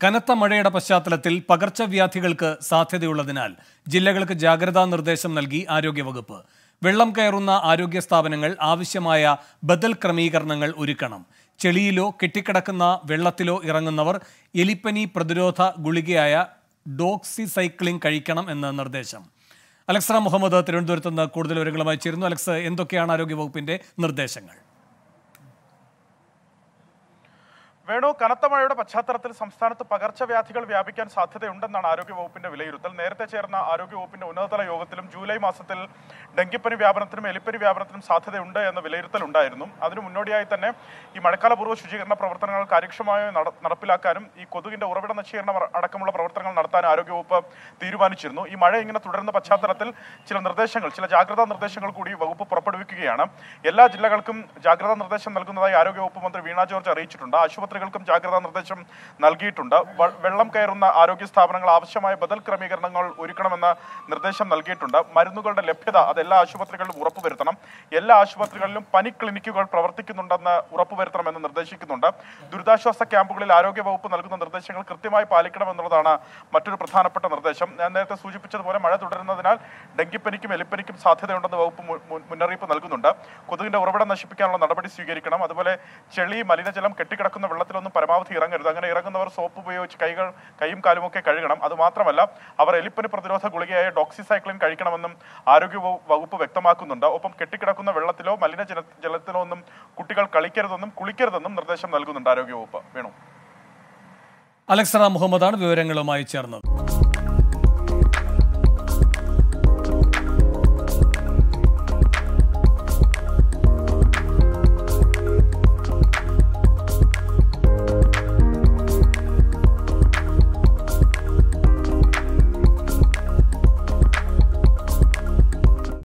കനത്ത മഴയുടെ പശ്ചാത്തലത്തിൽ പകർച്ചവ്യാധികൾക്ക് സാധ്യതയുള്ളതിനാൽ ജില്ലകൾക്ക് ജാഗ്രതാ നിർദ്ദേശം നൽകി ആരോഗ്യവകുപ്പ് വെള്ളം കയറുന്ന ആരോഗ്യ സ്ഥാപനങ്ങൾ ആവശ്യമായ ബദൽ ക്രമീകരണങ്ങൾ ഒരുക്കണം ചെളിയിലോ കെട്ടിക്കിടക്കുന്ന വെള്ളത്തിലോ ഇറങ്ങുന്നവർ എലിപ്പനി പ്രതിരോധ ഗുളികയായ ഡോക്സിസൈക്ലിൻ കഴിക്കണം എന്ന് നിർദ്ദേശം അലക്സ മുഹമ്മദ് തിരുവനന്തപുരത്ത് നിന്ന് കൂടുതൽ വിവരങ്ങളുമായി ചേരുന്നു അലക്സ് എന്തൊക്കെയാണ് ആരോഗ്യവകുപ്പിന്റെ നിർദ്ദേശങ്ങൾ വേണു കനത്ത മഴയുടെ പശ്ചാത്തലത്തിൽ സംസ്ഥാനത്ത് പകർച്ചവ്യാധികൾ വ്യാപിക്കാൻ സാധ്യതയുണ്ടെന്നാണ് ആരോഗ്യവകുപ്പിന്റെ വിലയിരുത്തൽ നേരത്തെ ചേർന്ന ആരോഗ്യവകുപ്പിന്റെ ഉന്നതതല യോഗത്തിലും ജൂലൈ മാസത്തിൽ ഡെങ്കിപ്പനി വ്യാപനത്തിനും എലിപ്പനി വ്യാപനത്തിനും സാധ്യതയുണ്ട് എന്ന വിലയിരുത്തൽ ഉണ്ടായിരുന്നു അതിനു മുന്നോടിയായി തന്നെ ഈ മഴക്കാലപൂർവ്വ ശുചീകരണ പ്രവർത്തനങ്ങൾ കാര്യക്ഷമമായി നട- നടപ്പിലാക്കാനും ഈ കൊതുകിന്റെ ഉറവിട നശീകരണം അട- അടക്കമുള്ള പ്രവർത്തനങ്ങൾ നടത്താൻ ആരോഗ്യവകുപ്പ് തീരുമാനിച്ചിരുന്നു ഈ മഴ ഇങ്ങനെ തുടരുന്ന പശ്ചാത്തലത്തിൽ ചില നിർദ്ദേശങ്ങൾ ചില ജാഗ്രതാ നിർദ്ദേശങ്ങൾ കൂടി വകുപ്പ് പുറപ്പെടുവിക്കുകയാണ് എല്ലാ ജില്ലകൾക്കും ജാഗ്രതാ നിർദ്ദേശം നൽകുന്നതായി ആരോഗ്യവകുപ്പ് മന്ത്രി വീണ ജോർജ് അറിയിച്ചിട്ടുണ്ട് ആശുപത്രികൾക്കും ജാഗ്രതാ നിർദ്ദേശം നൽകിയിട്ടുണ്ട് വ- വെള്ളം കയറുന്ന ആരോഗ്യ സ്ഥാപനങ്ങൾ ആവശ്യമായ ബദൽ ക്രമീകരണങ്ങൾ ഒരുക്കണമെന്ന നിർദ്ദേശം നൽകിയിട്ടുണ്ട് മരുന്നുകളുടെ ലഭ്യത അത് എല്ലാ ആശുപത്രികളിലും ഉറപ്പുവരുത്തണം എല്ലാ ആശുപത്രികളിലും പനി ക്ലിനിക്കുകൾ പ്രവർത്തിക്കുന്നുണ്ടെന്ന് ഉറപ്പുവരുത്തണമെന്ന് നിർദ്ദേശിക്കുന്നുണ്ട് ദുരിതാശ്വാസ ക്യാമ്പുകളിൽ ആരോഗ്യ വകുപ്പ് നൽകുന്ന നിർദ്ദേശങ്ങൾ കൃത്യമായി പാലിക്കണമെന്നുള്ളതാണ് മറ്റൊരു പ്രധാനപ്പെട്ട നിർദ്ദേശം ഞാൻ നേരത്തെ സൂചിപ്പിച്ചതുപോലെ മഴ തുടരുന്നതിനാൽ ഡെങ്കിപ്പനിക്കും എലിപ്പനിക്കും സാധ്യതയുണ്ടെന്ന് വകുപ്പ് മു- മു- മുന്നറിയിപ്പ് നൽകുന്നുണ്ട് കൊതുകിന്റെ ഉറവിടം നശിപ്പിക്കാനുള്ള നടപടി സ്വീകരിക്കണം അതുപോലെ ചെളി മലിനജലം കെട്ടിക്കിടക്കുന്ന വെള്ളത്തിലൊന്നും പരമാവധി ഇറങ്ങരുത് അങ്ങനെ ഇറങ്ങുന്നവർ സോപ്പ് ഉപയോഗിച്ച് കൈകൾ കൈയും കാലും ഒക്കെ കഴുകണം അത് മാത്രമല്ല അവർ എലിപ്പനി പ്രതിരോധ ഗുളികയായ ഡോക്സിസൈക്ലിൻ കഴിക്കണമെന്നും ആരോഗ്യ വകു- വകുപ്പ് വ്യക്തമാക്കുന്നുണ്ട് ഒപ്പം കെട്ടിക്കിടക്കുന്ന വെള്ളത്തിലോ മലിനജല ജലത്തിലോ ഒന്നും കുട്ടികൾ കളിക്കരുതെന്നും കുളിക്കരുതെന്നും നിർദ്ദേശം നൽകുന്നുണ്ട് ആരോഗ്യവകുപ്പ് വേണു അലക്സറ മുഹമ്മദാണ് വിവരങ്ങളുമായി ചേർന്നത്